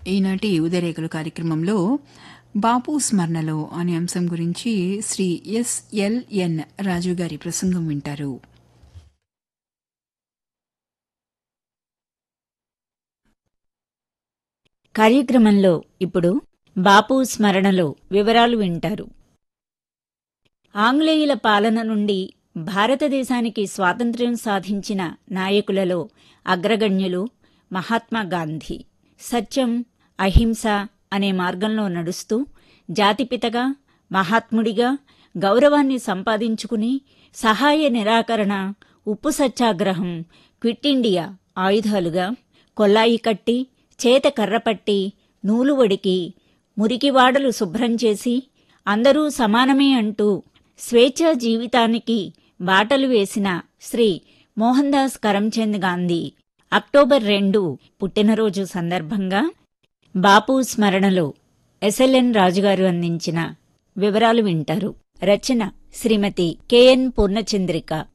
ఈనాటి ఉదయరేఖలు కార్యక్రమంలో బాపు స్మరణలో అనే అంశం గురించి శ్రీ ఎస్ఎల్ఎన్ రాజు గారి ప్రసంగం వింటారు కార్యక్రమంలో ఇప్పుడు బాపు స్మరణలో వివరాలు వింటారు ఆంగ్లేయుల పాలన నుండి భారతదేశానికి స్వాతంత్ర్యం సాధించిన నాయకులలో అగ్రగణ్యులు మహాత్మా గాంధీ సత్యం అహింస అనే మార్గంలో నడుస్తూ జాతిపితగా మహాత్ముడిగా గౌరవాన్ని సంపాదించుకుని సహాయ నిరాకరణ ఉప్పు సత్యాగ్రహం క్విట్ ఇండియా ఆయుధాలుగా కొల్లాయి కట్టి చేత కర్రపట్టి నూలు వడికి మురికివాడలు శుభ్రం చేసి అందరూ సమానమే అంటూ స్వేచ్ఛా జీవితానికి బాటలు వేసిన శ్రీ మోహన్ దాస్ కరమ్చంద్ గాంధీ అక్టోబర్ రెండు పుట్టినరోజు సందర్భంగా బాపు స్మరణలో ఎస్ఎల్ఎన్ రాజుగారు అందించిన వివరాలు వింటారు రచన శ్రీమతి కెఎన్ పూర్ణచంద్రిక